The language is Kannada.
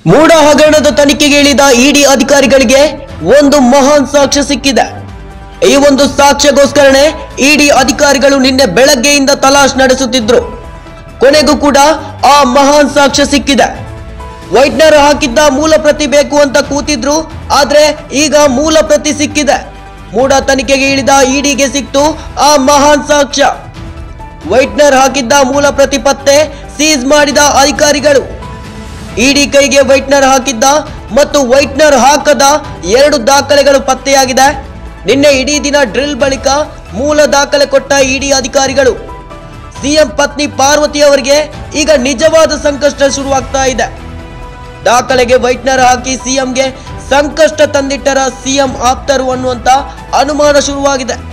ಮೂಡ ಹಗರಣದ ತನಿಖೆಗೆ ಇಳಿದ ಇಡಿ ಅಧಿಕಾರಿಗಳಿಗೆ ಒಂದು ಮಹಾನ್ ಸಾಕ್ಷ್ಯ ಸಿಕ್ಕಿದೆ ಈ ಒಂದು ಸಾಕ್ಷ್ಯಗೋಸ್ಕರನೇ ಇಡಿ ಅಧಿಕಾರಿಗಳು ನಿನ್ನೆ ಬೆಳಗ್ಗೆಯಿಂದ ತಲಾಶ್ ನಡೆಸುತ್ತಿದ್ರು ಕೊನೆಗೂ ಕೂಡ ಆ ಮಹಾನ್ ಸಾಕ್ಷ್ಯ ಸಿಕ್ಕಿದೆ ವೈಟ್ನರ್ ಹಾಕಿದ್ದ ಮೂಲ ಪ್ರತಿ ಬೇಕು ಅಂತ ಕೂತಿದ್ರು ಆದ್ರೆ ಈಗ ಮೂಲ ಪ್ರತಿ ಸಿಕ್ಕಿದೆ ಮೂಡ ತನಿಖೆಗೆ ಇಳಿದ ಇಡಿಗೆ ಸಿಕ್ತು ಆ ಮಹಾನ್ ಸಾಕ್ಷ್ಯ ವೈಟ್ನರ್ ಹಾಕಿದ್ದ ಮೂಲ ಪ್ರತಿ ಪತ್ತೆ ಸೀಸ್ ಮಾಡಿದ ಅಧಿಕಾರಿಗಳು ಇಡಿ ಕೈಗೆ ವೈಟ್ನರ್ ಹಾಕಿದ್ದ ಮತ್ತು ವೈಟ್ನರ್ ಹಾಕದ ಎರಡು ದಾಖಲೆಗಳು ಪತ್ತೆಯಾಗಿದೆ ನಿನ್ನೆ ಇಡೀ ದಿನ ಡ್ರಿಲ್ ಬಳಿಕ ಮೂಲ ದಾಖಲೆ ಕೊಟ್ಟ ಇಡಿ ಅಧಿಕಾರಿಗಳು ಸಿಎಂ ಪತ್ನಿ ಪಾರ್ವತಿ ಅವರಿಗೆ ಈಗ ನಿಜವಾದ ಸಂಕಷ್ಟ ಶುರುವಾಗ್ತಾ ಇದೆ ದಾಖಲೆಗೆ ವೈಟ್ನರ್ ಹಾಕಿ ಸಿಎಂಗೆ ಸಂಕಷ್ಟ ತಂದಿಟ್ಟರ ಸಿಎಂ ಆಪ್ತರು ಅನ್ನುವಂತ ಅನುಮಾನ ಶುರುವಾಗಿದೆ